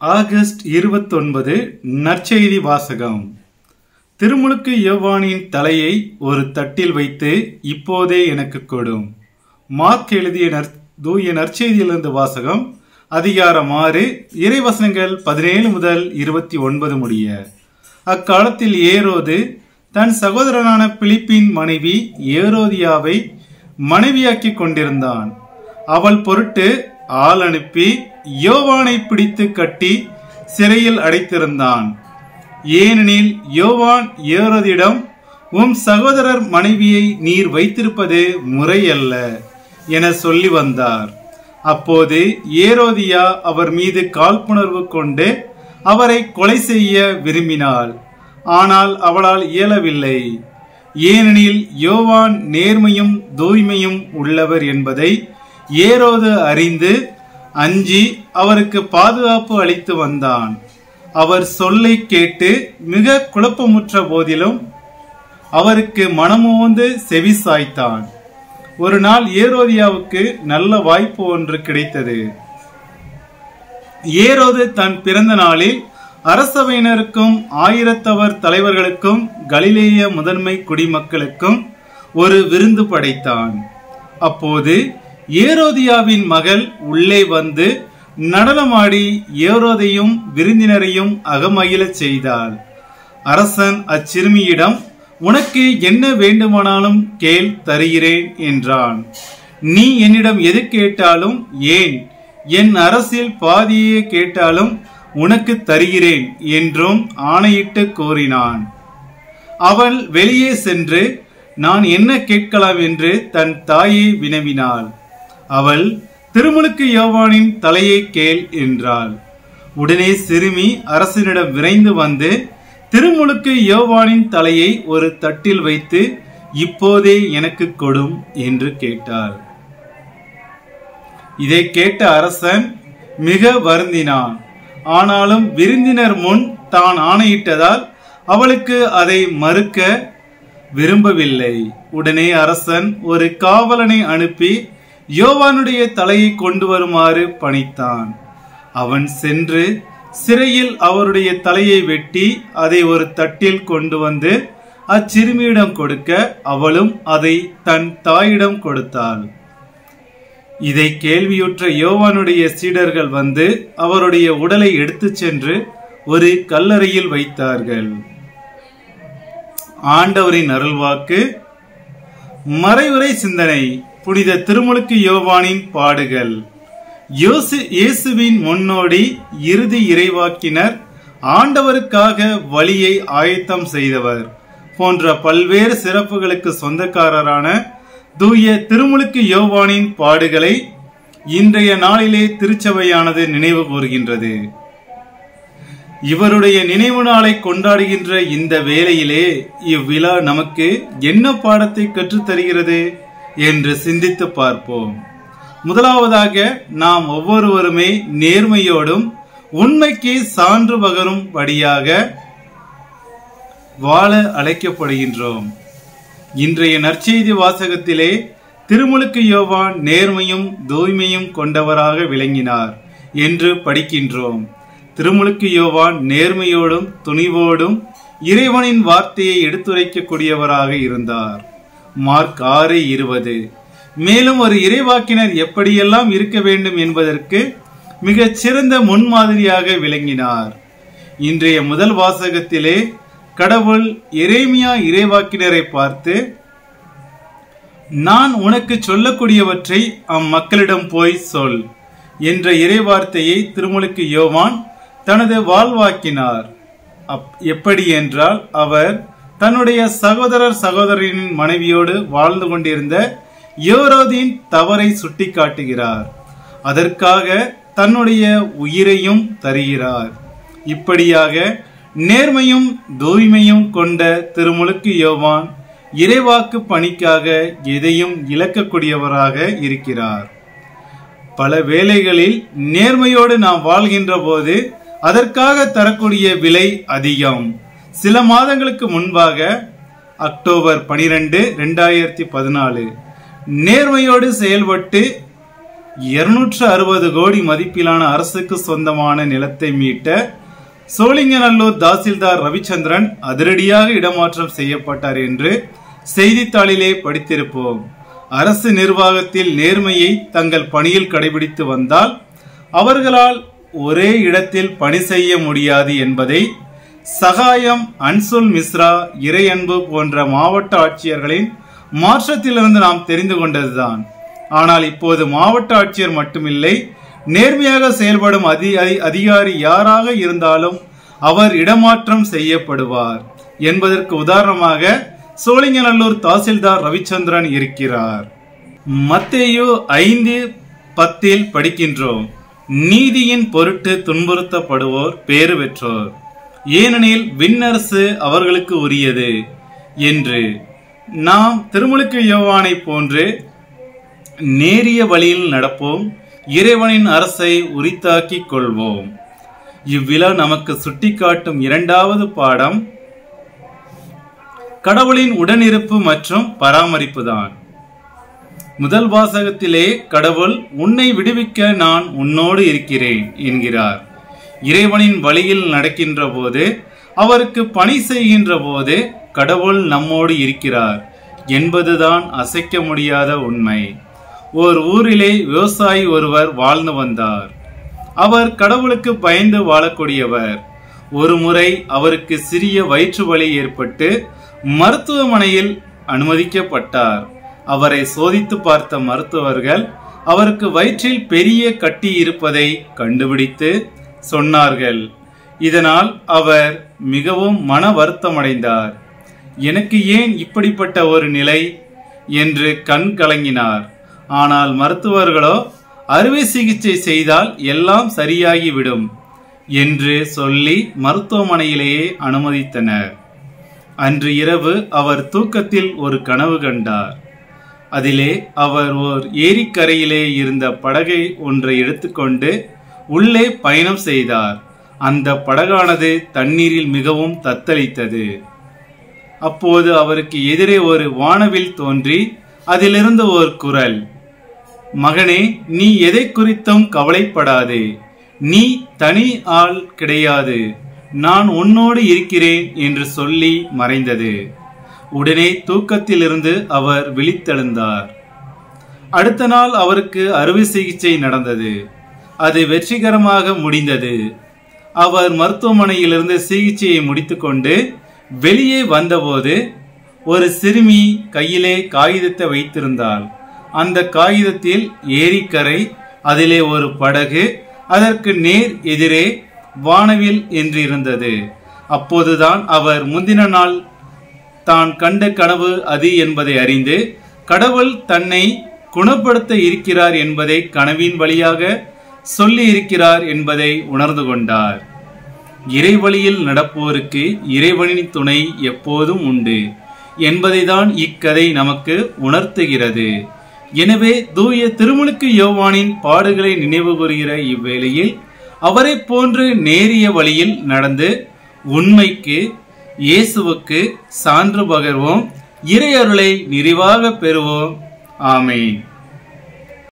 August இருபத்தொன்பது நற்செய்தி வாசகம் திருமுழுக்கு யோவானின் தலையை ஒரு தட்டில் வைத்து இப்போதே எனக்கு கொடும் மார்க் எழுதிய நற் தூய நற்செய்தியிலிருந்து வாசகம் அதிகாரம் ஆறு இறைவசனங்கள் பதினேழு முதல் இருபத்தி ஒன்பது முடிய அக்காலத்தில் ஏரோது தன் சகோதரனான பிலிப்பின் மனைவி ஏரோதியாவை மனைவியாக்கிக் கொண்டிருந்தான் அவள் பொருட்டு ஆள் அனுப்பி யோவானை பிடித்து கட்டி சிறையில் அடைத்திருந்தான் ஏனெனில் யோவான் ஏரோதிடம் உம் சகோதரர் மனைவியை நீர் வைத்திருப்பது முறையல்ல என சொல்லி வந்தார் அப்போது ஏரோதியா அவர் மீது காழ்ப்புணர்வு கொண்டு அவரை கொலை செய்ய விரும்பினாள் ஆனால் அவளால் இயலவில்லை ஏனெனில் யோவான் நேர்மையும் தூய்மையும் உள்ளவர் என்பதை ஏரோது அறிந்து அஞ்சி அவருக்கு பாதுகாப்பு அளித்து வந்தான் அவர் சொல்லை கேட்டு மிக குழப்பமுற்ற போதிலும் அவருக்கு மனமோந்து செவி சாய்த்தான் ஒரு நாள் ஏரோதியாவுக்கு நல்ல வாய்ப்பு ஒன்று கிடைத்தது ஏரோது தன் பிறந்த நாளில் அரசவையினருக்கும் ஆயிரத்தவர் தலைவர்களுக்கும் கலிலேய முதன்மை குடிமக்களுக்கும் ஒரு விருந்து படைத்தான் அப்போது ஏரோதியாவின் மகள் உள்ளே வந்து நடனமாடி ஏரோதையும் விருந்தினரையும் அகமகிழச் செய்தாள் அரசன் அச்சிறுமியிடம் உனக்கு என்ன வேண்டுமானாலும் கேள் தருகிறேன் என்றான் நீ என்னிடம் எது கேட்டாலும் ஏன் என் அரசில் பாதியே கேட்டாலும் உனக்கு தருகிறேன் என்றும் ஆணையிட்டு கூறினான் அவள் வெளியே சென்று நான் என்ன கேட்கலாம் என்று தன் தாயை வினவினாள் அவள் திருமுழுக்கு யோவானின் தலையை கேள் என்றாள் உடனே சிறுமி அரசனிடம் விரைந்து வந்து திருமுழுக்கு யோவானின் தலையை ஒரு தட்டில் வைத்து இப்போதே எனக்கு கொடும் என்று கேட்டாள் இதை கேட்ட அரசன் மிக வருந்தினான் ஆனாலும் விருந்தினர் முன் தான் ஆணையிட்டதால் அவளுக்கு அதை மறுக்க விரும்பவில்லை உடனே அரசன் ஒரு காவலனை அனுப்பி யோவானுடைய தலையை கொண்டு வருமாறு பணித்தான் அவன் சென்று சிறையில் அவருடைய தலையை வெட்டி அதை ஒரு தட்டில் கொண்டு வந்து அச்சிறுமியிடம் கொடுக்க அவளும் அதை தன் தாயிடம் கொடுத்தாள் இதை கேள்வியுற்ற யோவானுடைய சீடர்கள் வந்து அவருடைய உடலை எடுத்துச் சென்று ஒரு கல்லறையில் வைத்தார்கள் ஆண்டவரின் அருள்வாக்கு மறைவுரை சிந்தனை புனித திருமுழுக்கு யோவானின் பாடுகள் யோசு இயேசுவின் முன்னோடி இறுதி இறைவாக்கினர் ஆண்டவருக்காக வழியை ஆயத்தம் செய்தவர் போன்ற பல்வேறு சிறப்புகளுக்கு சொந்தக்காரரான தூய திருமுழுக்கு யோவானின் பாடுகளை இன்றைய நாளிலே திருச்சபையானது நினைவு கூறுகின்றது இவருடைய நினைவு நாளை கொண்டாடுகின்ற இந்த வேளையிலே இவ்விழா நமக்கு என்ன பாடத்தை கற்றுத்தருகிறது என்று சிந்தித்து பார்ப்போம் முதலாவதாக நாம் ஒவ்வொருவருமே நேர்மையோடும் உண்மைக்கு சான்று பகரும் படியாக வாழ அழைக்கப்படுகின்றோம் இன்றைய நற்செய்தி வாசகத்திலே திருமுழுக்கு யோவான் நேர்மையும் தூய்மையும் கொண்டவராக விளங்கினார் என்று படிக்கின்றோம் திருமுழுக்கு யோவான் நேர்மையோடும் துணிவோடும் இறைவனின் வார்த்தையை எடுத்துரைக்கக்கூடியவராக இருந்தார் மார்க் ஆறு இருபது மேலும் ஒரு இறைவாக்கினர் எப்படியெல்லாம் இருக்க வேண்டும் என்பதற்கு மிகச் சிறந்த முன்மாதிரியாக விளங்கினார் இன்றைய முதல் வாசகத்திலே கடவுள் எரேமியா இறைவாக்கினரை பார்த்து நான் உனக்கு சொல்லக்கூடியவற்றை அம்மக்களிடம் போய் சொல் என்ற இறைவார்த்தையை திருமுழுக்கு யோவான் தனது வாழ்வாக்கினார் எப்படி என்றால் அவர் தன்னுடைய சகோதரர் சகோதரின் மனைவியோடு வாழ்ந்து கொண்டிருந்த யோரோதின் தவறை சுட்டிக்காட்டுகிறார் அதற்காக தன்னுடைய உயிரையும் தருகிறார் இப்படியாக நேர்மையும் தூய்மையும் கொண்ட திருமுழுக்கு யோவான் இறைவாக்கு பணிக்காக எதையும் இழக்கக்கூடியவராக இருக்கிறார் பல வேளைகளில் நேர்மையோடு நாம் வாழ்கின்ற போது அதற்காக தரக்கூடிய விலை அதிகம் சில மாதங்களுக்கு முன்பாக அக்டோபர் பனிரெண்டு ரெண்டாயிரத்தி பதினாலு நேர்மையோடு செயல்பட்டு இருநூற்று அறுபது கோடி மதிப்பிலான அரசுக்கு சொந்தமான நிலத்தை மீட்ட சோழிங்கநல்லூர் தாசில்தார் ரவிச்சந்திரன் அதிரடியாக இடமாற்றம் செய்யப்பட்டார் என்று செய்தித்தாளிலே படித்திருப்போம் அரசு நிர்வாகத்தில் நேர்மையை தங்கள் பணியில் கடைபிடித்து வந்தால் அவர்களால் ஒரே இடத்தில் பணி செய்ய முடியாது என்பதை சகாயம் அன்சுல் மிஸ்ரா இறையன்பு போன்ற மாவட்ட ஆட்சியர்களின் மாற்றத்திலிருந்து நாம் தெரிந்து கொண்டதுதான் ஆனால் இப்போது மாவட்ட ஆட்சியர் மட்டுமில்லை நேர்மையாக செயல்படும் அதி அதி- அதிகாரி யாராக இருந்தாலும் அவர் இடமாற்றம் செய்யப்படுவார் என்பதற்கு உதாரணமாக சோழிங்கநல்லூர் தாசில்தார் ரவிச்சந்திரன் இருக்கிறார் மத்தேயு ஐந்து பத்தில் படிக்கின்றோம் நீதியின் பொருட்டு துன்புறுத்தப்படுவோர் பேறு பெற்றோர் ஏனெனில் விண்ணரசு அவர்களுக்கு உரியது என்று நாம் திருமுழுக்கு யோவானை போன்று நேரிய வழியில் நடப்போம் இறைவனின் அரசை உரித்தாக்கிக் கொள்வோம் இவ்விழா நமக்கு சுட்டிக்காட்டும் இரண்டாவது பாடம் கடவுளின் உடனிருப்பு மற்றும் பராமரிப்பு தான் முதல் வாசகத்திலே கடவுள் உன்னை விடுவிக்க நான் உன்னோடு இருக்கிறேன் என்கிறார் இறைவனின் வழியில் நடக்கின்ற போது அவருக்கு பணி செய்கின்ற போது கடவுள் நம்மோடு இருக்கிறார் என்பதுதான் அசைக்க முடியாத உண்மை ஓர் ஊரிலே விவசாயி ஒருவர் வாழ்ந்து வந்தார் அவர் கடவுளுக்கு பயந்து வாழக்கூடியவர் ஒரு முறை அவருக்கு சிறிய வயிற்று வலி ஏற்பட்டு மருத்துவமனையில் அனுமதிக்கப்பட்டார் அவரை சோதித்து பார்த்த மருத்துவர்கள் அவருக்கு வயிற்றில் பெரிய கட்டி இருப்பதை கண்டுபிடித்து சொன்னார்கள் இதனால் அவர் மிகவும் மன வருத்தமடைந்தார் எனக்கு ஏன் இப்படிப்பட்ட ஒரு நிலை என்று கண் கலங்கினார் ஆனால் மருத்துவர்களோ அறுவை சிகிச்சை செய்தால் எல்லாம் சரியாகிவிடும் என்று சொல்லி மருத்துவமனையிலேயே அனுமதித்தனர் அன்று இரவு அவர் தூக்கத்தில் ஒரு கனவு கண்டார் அதிலே அவர் ஓர் ஏரிக்கரையிலே இருந்த படகை ஒன்றை எடுத்துக்கொண்டு உள்ளே பயணம் செய்தார் அந்த படகானது தண்ணீரில் மிகவும் தத்தளித்தது அப்போது அவருக்கு எதிரே ஒரு வானவில் தோன்றி அதிலிருந்து ஒரு குரல் மகனே நீ எதை குறித்தும் கவலைப்படாதே நீ தனி ஆள் கிடையாது நான் உன்னோடு இருக்கிறேன் என்று சொல்லி மறைந்தது உடனே தூக்கத்திலிருந்து அவர் விழித்தெழுந்தார் அடுத்த நாள் அவருக்கு அறுவை சிகிச்சை நடந்தது அது வெற்றிகரமாக முடிந்தது அவர் மருத்துவமனையிலிருந்து சிகிச்சையை முடித்துக்கொண்டு வெளியே வந்தபோது ஒரு சிறுமி கையிலே காகிதத்தை வைத்திருந்தாள் அந்த காகிதத்தில் ஏரிக்கரை அதிலே ஒரு படகு அதற்கு நேர் எதிரே வானவில் என்று இருந்தது அப்போதுதான் அவர் முந்தின நாள் தான் கண்ட கனவு அது என்பதை அறிந்து கடவுள் தன்னை குணப்படுத்த இருக்கிறார் என்பதை கனவின் வழியாக சொல்லி இருக்கிறார் என்பதை உணர்ந்து கொண்டார் இறைவழியில் நடப்போருக்கு இறைவனின் துணை எப்போதும் உண்டு என்பதைதான் இக்கதை நமக்கு உணர்த்துகிறது எனவே தூய திருமுழுக்கு யோவானின் பாடுகளை நினைவு கூறுகிற இவ்வேளையில் அவரை போன்று நேரிய வழியில் நடந்து உண்மைக்கு இயேசுவுக்கு சான்று பகர்வோம் இறை அருளை நிறைவாக பெறுவோம் ஆமென்